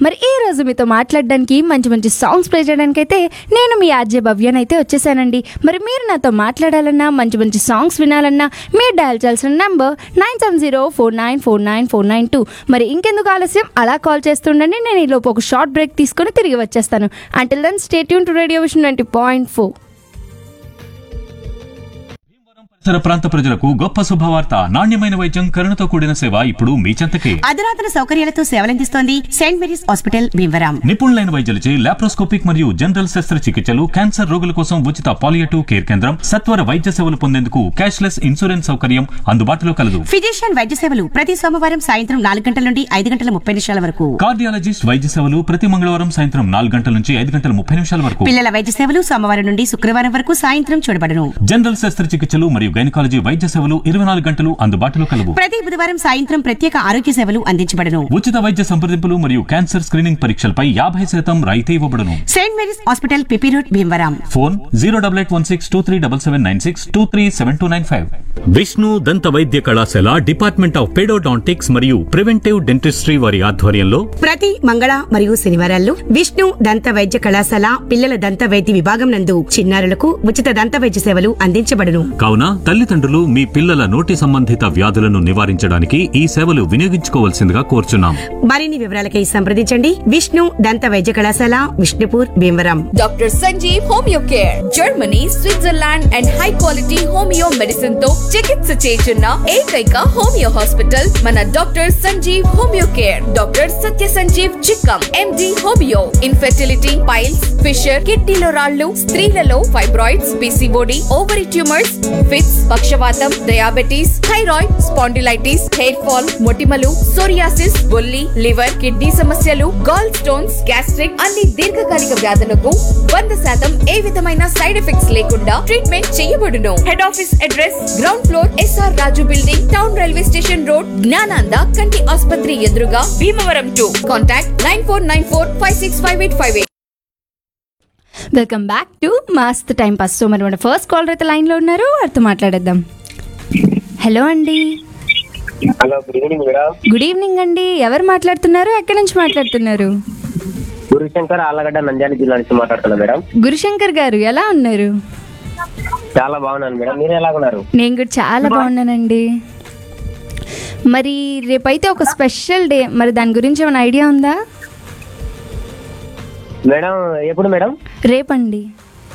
మరి ఈ రోజు మీతో మాట్లాడడానికి మంచి మంచి సాంగ్స్ ప్లే చేయడానికి అయితే నేను మీ ఆర్జే భవ్యన్ అయితే వచ్చేసానండి మరి మీరు నాతో మాట్లాడాలన్నా మంచి మంచి సాంగ్స్ వినాలన్నా మీరు డయల్ చేయాల్సిన number nine seven zero four nine four nine four nine two మరి ఇంకెందుకు ఆలస్యం అలా కాల్ చేస్తుండండి నేను ఈ లోపు ఒక షార్ట్ బ్రేక్ తీసుకొని తిరిగి వచ్చేస్తాను until then stay tune to radio vision twenty point four పరిసర ప్రాంత ప్రజలకు గొప్ప శుభవార్త నాణ్యమైన వైద్యం కరుణతో కూడిన సేవ ఇప్పుడు మీ చెంతకే అధునాతన సౌకర్యాలతో సేవలందిస్తోంది సెయింట్ మేరీస్ హాస్పిటల్ భీమవరం నిపుణులైన వైద్యులచే లాప్రోస్కోపిక్ మరియు జనరల్ శస్త్రచికిత్సలు క్యాన్సర్ రోగుల కోసం ఉచిత పాలియేటివ్ కేర్ కేంద్రం సత్వర వైద్య సేవలు పొందేందుకు క్యాష్లెస్ ఇన్సూరెన్స్ సౌకర్యం అందుబాటులో కలదు ఫిజిషియన్ వైద్య సేవలు ప్రతి సోమవారం సాయంత్రం నాలుగు గంటల నుండి ఐదు గంటల ముప్పై నిమిషాల వరకు కార్డియాలజిస్ట్ వైద్య సేవలు ప్రతి మంగళవారం సాయంత్రం నాలుగు గంటల నుంచి ఐదు గంటల ముప్పై నిమిషాల వరకు పిల్లల వైద్య సేవలు సోమవారం నుండి శుక్రవారం వరకు సాయంత్రం చూడబడును జనరల్ శస్త్రచికిత్సలు మరియు గైనకాలజీ వైద్య సేవలు ఇరవై నాలుగు గంటలు అందుబాటులో కలవు ప్రతి బుధవారం సాయంత్రం ప్రత్యేక ఆరోగ్య సేవలు అందించబడును ఉచిత వైద్య సంప్రదింపులు మరియు క్యాన్సర్ స్క్రీనింగ్ పరీక్షలపై యాభై శాతం రాయితీ ఇవ్వబడును Saint Mary's hospital PP road Bhimavaram phone zero double eight one six two three double seven nine six two three seven two nine five Vishnu దంత వైద్య కళాశాల డిపార్ట్మెంట్ ఆఫ్ పెడోడాంటిక్స్ మరియు ప్రివెంటివ్ డెంటిస్ట్రీ వారి ఆధ్వర్యంలో ప్రతి మంగళ మరియు శనివారాల్లో విష్ణు దంత వైద్య కళాశాల పిల్లల దంత వైద్య విభాగం నందు చిన్నారులకు ఉచిత దంత వైద్య సేవలు అందించబడును కావున తల్లిదండ్రులు మీ పిల్లల నోటి సంబంధిత వ్యాధులను నివారించడానికి ఈ సేవలు వినియోగించుకోవాల్సిందిగా కోరుచున్నాం మరిన్ని వివరాలకై సంప్రదించండి విష్ణు దంత వైద్య కళాశాల Vishnupur Bhimavaram doctor Sanjeev homeo care Germany Switzerland and high quality homeo medicine తో చికిత్స చేస్తున్న ఏకైక హోమియో హాస్పిటల్ మన doctor Sanjeev homeo care doctor Satya Sanjeev Chikkam MD homeo infertility piles fissure కిడ్నీలో రాళ్లు స్త్రీలలో fibroids PCOD ovary tumours fits పక్షవాతం diabetes thyroid spondylitis hair fall మొటిమలు సోరియాసిస్ బొల్లి లివర్ కిడ్నీ సమస్యలు గాల్ స్టోన్స్ గ్యాస్ట్రిక్ అన్ని దీర్ఘకాలిక వ్యాధులకు వంద శాతం ఏ విధమైన సైడ్ ఎఫెక్ట్స్ లేకుండా ట్రీట్మెంట్ చేయబడును head office address ground floor SR Raju building town railway station road Jnananda కంటి ఆసుపత్రి ఎదురుగా Bhimavaram to contact nine four nine four five six five eight five eight welcome back to Mast time pass so మరి మన first caller అయితే లైన్లో ఉన్నారు వారితో మాట్లాడేద్దాం హలో అండి hello good evening madam good evening అండి ఎవరు మాట్లాడుతున్నారు ఎక్కడి నుంచి మాట్లాడుతున్నారు గురుశంకర్ ఆలగడ్డ నంద్యాల జిల్లా నుంచి మాట్లాడుతున్నా మేడం గురుశంకర్ గారు ఎలా ఉన్నారు చాలా బాగున్నాను మేడం మీరు ఎలా ఉన్నారు నేను కూడా చాలా బాగున్నానండి మరి రేపైతే ఒక స్పెషల్ డే మరి దాని గురించి ఏమైనా ఐడియా ఉందా మేడం ఎప్పుడు మేడం రేపండి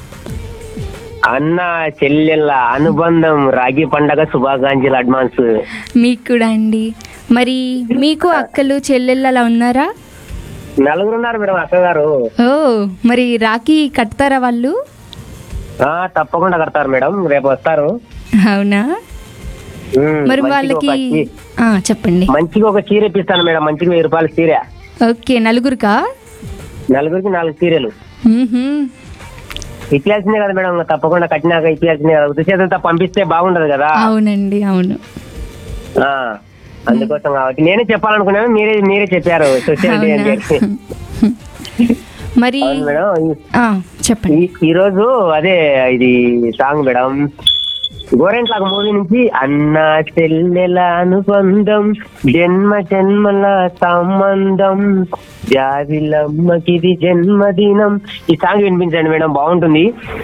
అన్న చెల్లెళ్ళ అనుబంధం రాగి పండగ శుభాకాంక్షలు అడ్వాన్స్ మీకు కూడా అండి మరి మీకు అక్కలు చెల్లెళ్ళు అలా ఉన్నారా నలుగురు ఉన్నారు మేడం అక్క గారు ఓ మరి రాఖీ కడతారా వాళ్ళు ఆ, తప్పకుండా కడతారు మేడం రేపు వస్తారు అవునా ఉమ్, మరి మంచిగా వాళ్ళకి ఒక చీ- ఆ, చెప్పండి మంచిగా ఒక చీర ఇప్పిస్తాను మేడం మంచిగా వెయ్యి రూపాయల చీర ఓకే నలుగురుకా నలుగురికి నాలుగు చీరలు మ్మ్హ్మ్. ఇప్పియాల్సిందే కదా మేడం తప్పకుండా కట్టినాక ఇప్పియాల్సిందే కదా ఉద్దేశంతో పంపిస్తే బాగుండదు కదా అవునండి అవును ఆ అందుకోసం కాబట్టి నేనే చెప్పాలనుకున్నాను మీరే మీరే చెప్పారు సోషల్ డే అని అవునా చెప్పి మరి అవును మేడం ఈ- ఆ, చెప్పండి ఈ- ఈ రోజు అదే ఇది సాంగ్ మేడం గోరెంట్ల మూవీ నుంచి అన్న చెల్లెల అనుబంధం జన్మ జన్మల సంబంధం జావిలమ్మకిది జన్మదినం ఈ సాంగ్ వినిపించండి మేడం బాగుంటుంది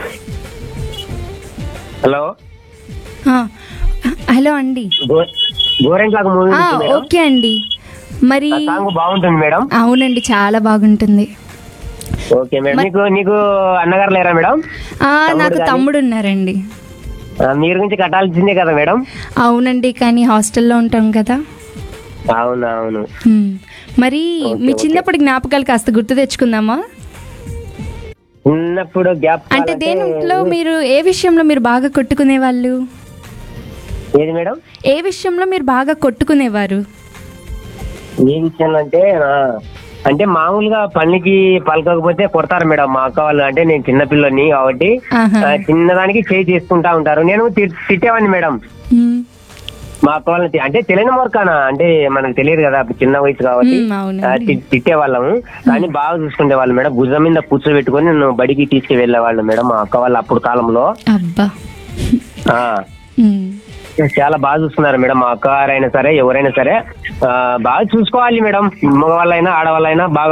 హలో ఆ, హలో అండి గో- గోరెంట్ల మూవీ ఆ, నుంచి మేడం ఓకే అండి మరి ఆ సాంగ్ బాగుంటుంది మేడం అవునండి చాలా బాగుంటుంది ఓకే మేడం నీకు నీకు అన్నగారు లేరా మేడం ఆ, తమ్ముడు నాకు గాని? తమ్ముడు ఉన్నారండి ఆ, మీరు గురించి కట్టాల్సిందే కదా మేడం అవునండి కానీ హాస్టల్లో ఉంటాం కదా అవును అవును మ్మ్. మరి మీ చిన్నప్పటి జ్ఞాపకాలు కాస్త గుర్తు తెచ్చుకుందామా ఉన్నప్పుడు గ్యాప్ అంటే దేంట్లో మీరు ఏ విషయంలో మీరు బాగా కొట్టుకునే వాళ్ళు ఏది మేడం ఏ విషయంలో మీరు బాగా కొట్టుకునేవారు ఏ విషయంలో అంటే ఆ, అంటే మామూలుగా పనికి పలకకపోతే కొడతారు మేడం మా అక్క వాళ్ళు అంటే నేను చిన్న పిల్లని కాబట్టి ఆహా. ఆ, చిన్నదానికి చేయి చేసుకుంటా ఉంటారు నేను తి- తిట్టేవాడిని మేడం మ్మ్. మా అక్క వాళ్ళని తి- అంటే తెలియని మోర్కానా అంటే మనకు తెలియదు కదా అప్పుడు చిన్న వయసు కాబట్టి మ్మ్, అవునండి. ఆ, తి- తిట్టేవాళ్ళము కానీ బాగా చూసుకునే వాళ్ళు మేడం భుజం మీద కూర్చోబెట్టుకొని నన్ను బడికి తీసుకు వెళ్ళేవాళ్ళు మేడం మా అక్క వాళ్ళు అప్పుడు కాలంలో అబ్బా ఆ మ్మ్. చాలా బాగా చూస్తున్నారు మేడం మా అక్క గారైనా సరే ఎవరైనా సరే ఆ, బాగా చూసుకోవాలి మేడం మగవాళ్ళైనా ఆడవాళ్ళైనా బాగా